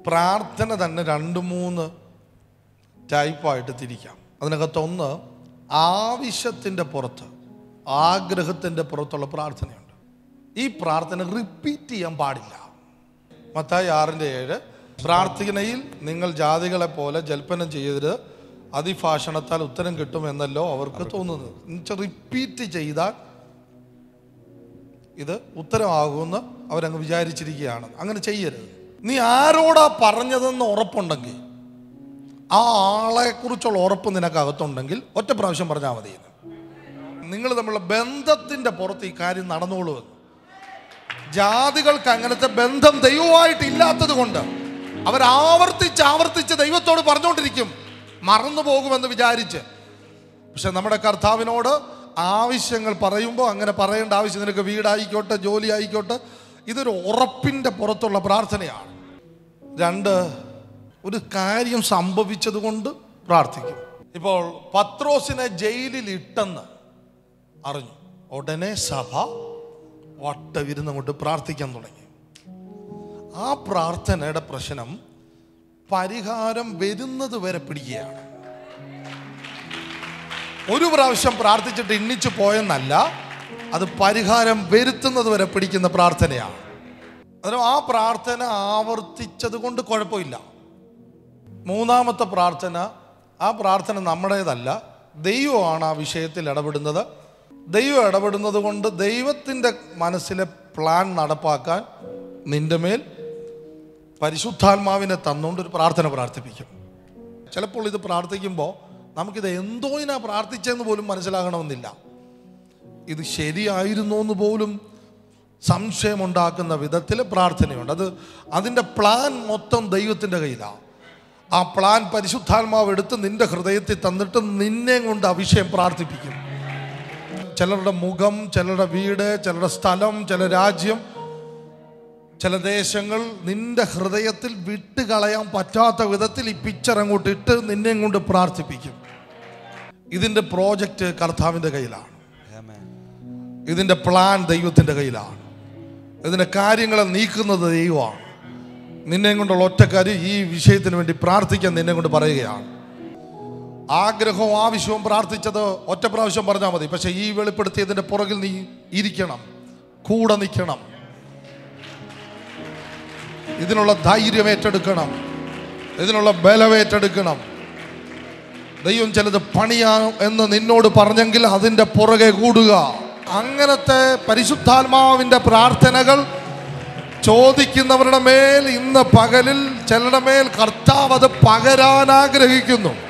പ്രാർത്ഥന തന്നെ രണ്ട് മൂന്ന് ടൈപ്പായിട്ട് തിരിക്കാം അതിനകത്തൊന്ന് ആവശ്യത്തിൻ്റെ പുറത്ത് ആഗ്രഹത്തിൻ്റെ പുറത്തുള്ള പ്രാർത്ഥനയുണ്ട് ഈ പ്രാർത്ഥന റിപ്പീറ്റ് ചെയ്യാൻ പാടില്ല മത്തായി ആറിൻ്റെ ഏഴ് പ്രാർത്ഥനയിൽ നിങ്ങൾ ജാതികളെ പോലെ ജൽപ്പനം ചെയ്യരുത് അതിഭാഷണത്താൽ ഉത്തരം കിട്ടുമെന്നല്ലോ അവർക്ക് തോന്നുന്നത് എന്നുവെച്ചാൽ റിപ്പീറ്റ് ചെയ്താൽ ഇത് ഉത്തരമാകുമെന്ന് അവരങ്ങ് വിചാരിച്ചിരിക്കുകയാണ് അങ്ങനെ ചെയ്യരുത് നീ ആരോടാ പറഞ്ഞതെന്ന് ഉറപ്പുണ്ടെങ്കിൽ ആ ആളെക്കുറിച്ചുള്ള ഉറപ്പ് നിനക്കകത്തുണ്ടെങ്കിൽ ഒറ്റ പ്രാവശ്യം പറഞ്ഞാൽ മതി എന്ന്. നിങ്ങൾ തമ്മിലുള്ള ബന്ധത്തിൻ്റെ പുറത്ത് ഈ കാര്യം നടന്നോളുമെന്ന് ജാതികൾക്ക് അങ്ങനത്തെ ബന്ധം ദൈവമായിട്ട് ഇല്ലാത്തത് കൊണ്ട് അവർ ആവർത്തിച്ച് ആവർത്തിച്ച് ദൈവത്തോട് പറഞ്ഞുകൊണ്ടിരിക്കും മറന്നു പോകുമെന്ന് വിചാരിച്ച് പക്ഷെ നമ്മുടെ കർത്താവിനോട് ആവശ്യങ്ങൾ പറയുമ്പോൾ അങ്ങനെ പറയേണ്ട ആവശ്യം നിനക്ക് വീടായിക്കോട്ടെ ജോലി ആയിക്കോട്ടെ ഇതൊരു ഉറപ്പിൻ്റെ പുറത്തുള്ള പ്രാർത്ഥനയാണ് രണ്ട് ഒരു കാര്യം സംഭവിച്ചത് കൊണ്ട് പ്രാർത്ഥിക്കും ഇപ്പോൾ പത്രോസിനെ ജയിലിൽ ഇട്ടെന്ന് അറിഞ്ഞു ഉടനെ സഭ വട്ടവിരുന്ന് കൊണ്ട് പ്രാർത്ഥിക്കാൻ തുടങ്ങി ആ പ്രാർത്ഥനയുടെ പ്രശ്നം പരിഹാരം വരുന്നത് വരെ പിടിക്കുകയാണ് ഒരു പ്രാവശ്യം പ്രാർത്ഥിച്ചിട്ട് എണ്ണിച്ചു പോയെന്നല്ല അത് പരിഹാരം വരുത്തുന്നത് വരെ പിടിക്കുന്ന പ്രാർത്ഥനയാണ് അതിന് ആ പ്രാർത്ഥന ആവർത്തിച്ചത് കൊണ്ട് കുഴപ്പമില്ല മൂന്നാമത്തെ പ്രാർത്ഥന ആ പ്രാർത്ഥന നമ്മുടേതല്ല ദൈവമാണ് ആ വിഷയത്തിൽ ഇടപെടുന്നത് ദൈവം ഇടപെടുന്നത് കൊണ്ട് ദൈവത്തിൻ്റെ മനസ്സിലെ പ്ലാൻ നടപ്പാക്കാൻ നിന്റെ മേൽ പരിശുദ്ധാത്മാവിനെ തന്നുകൊണ്ട് ഒരു പ്രാർത്ഥന പ്രാർത്ഥിപ്പിക്കും ചിലപ്പോൾ ഇത് പ്രാർത്ഥിക്കുമ്പോൾ നമുക്കിത് എന്തോയിനാ പ്രാർത്ഥിച്ചതെന്ന് പോലും മനസ്സിലാകണമെന്നില്ല ഇത് ശരിയായിരുന്നോ എന്ന് പോലും സംശയമുണ്ടാക്കുന്ന വിധത്തിൽ പ്രാർത്ഥനയുണ്ട് അത് അതിൻ്റെ പ്ലാൻ മൊത്തം ദൈവത്തിൻ്റെ കയ്യിലാണ് ആ പ്ലാൻ പരിശുദ്ധാത്മാവ് എടുത്ത് നിന്റെ ഹൃദയത്തിൽ തന്നിട്ട് നിന്നെ കൊണ്ട് ആ വിഷയം പ്രാർത്ഥിപ്പിക്കും ചിലരുടെ മുഖം ചിലരുടെ വീട് ചിലരുടെ സ്ഥലം ചില രാജ്യം ചില ദേശങ്ങൾ നിന്റെ ഹൃദയത്തിൽ വിട്ടുകളയാൻ പറ്റാത്ത വിധത്തിൽ ഈ പിക്ചർ അങ്ങോട്ട് ഇട്ട് നിന്നെ കൊണ്ട് പ്രാർത്ഥിപ്പിക്കും ഇതിൻ്റെ പ്രോജക്റ്റ് കർത്താവിൻ്റെ കയ്യിലാണ് ഇതിൻ്റെ പ്ലാൻ ദൈവത്തിൻ്റെ കയ്യിലാണ് ഇതിൻ്റെ കാര്യങ്ങളെ നീക്കുന്നത് ദൈവമാണ് നിന്നെ കൊണ്ടുള്ള ഒറ്റ കാര്യം ഈ വിഷയത്തിന് വേണ്ടി പ്രാർത്ഥിക്കാൻ നിന്നെ കൊണ്ട് പറയുകയാണ് ആഗ്രഹവും ആവശ്യവും പ്രാർത്ഥിച്ചത് ഒറ്റ പ്രാവശ്യം പറഞ്ഞാൽ മതി പക്ഷെ ഈ വെളിപ്പെടുത്തിയതിൻ്റെ പുറകിൽ നീ ഇരിക്കണം കൂടെ നിൽക്കണം ഇതിനുള്ള ധൈര്യം ഏറ്റെടുക്കണം ഇതിനുള്ള ബലം ഏറ്റെടുക്കണം ദൈവം ചിലത് പണിയാം എന്ന് നിന്നോട് പറഞ്ഞെങ്കിൽ അതിൻ്റെ പുറകെ കൂടുക അങ്ങനത്തെ പരിശുദ്ധാത്മാവിൻ്റെ പ്രാർത്ഥനകൾ ചോദിക്കുന്നവരുടെ മേൽ ഇന്ന് പകലിൽ ചിലരുടെ മേൽ കർത്താവ് അത് പകരാൻ ആഗ്രഹിക്കുന്നു